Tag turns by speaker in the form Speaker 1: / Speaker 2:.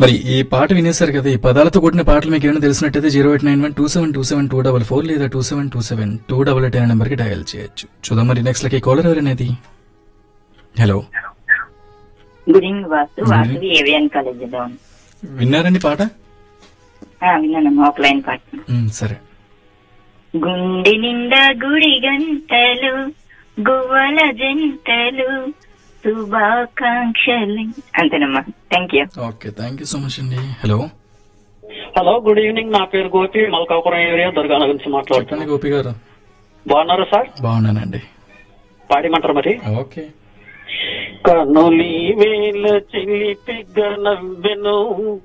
Speaker 1: మరి ఈ పాట వినేశారు కదా ఈ పదాలతో కూడిన పాటలు మీకు ఏమైనా తెలిసినట్టయితే zero eight nine one two seven two seven two double four లేదా two seven two seven two double eight అనే నెంబర్కి డయల్ చేయొచ్చు చూద్దాం మరి నెక్స్ట్ లకి కాలర్ ఎవరైనది hello
Speaker 2: good evening Vasu
Speaker 1: Good
Speaker 2: Vasu
Speaker 1: evening.
Speaker 2: AVN college లో ఉంది.
Speaker 1: విన్నారండి పాట
Speaker 2: ఆ, విన్నానమ్మా ఒక లైన్ పాట
Speaker 1: మ్, సరే
Speaker 2: గుండె నిండా గుడి గంటలు గువ్వల జంటలు శుభాకాంక్షలు అంతేనమ్మా thank you
Speaker 1: okay thank you so much అండి హలో
Speaker 3: హలో గుడ్ ఈవినింగ్ నా పేరు గోపి మల్కాపురం ఏరియా దుర్గాన గురించి
Speaker 1: చెప్పండి
Speaker 3: మాట్లాడుతున్నాను
Speaker 1: గోపి గారు
Speaker 3: బాగున్నారా సార్
Speaker 1: బాగున్నానండి
Speaker 3: పాడిమంటారు మరి
Speaker 1: ఓకే
Speaker 3: కనులి వేల చిలిపిగ్గ నవ్వెను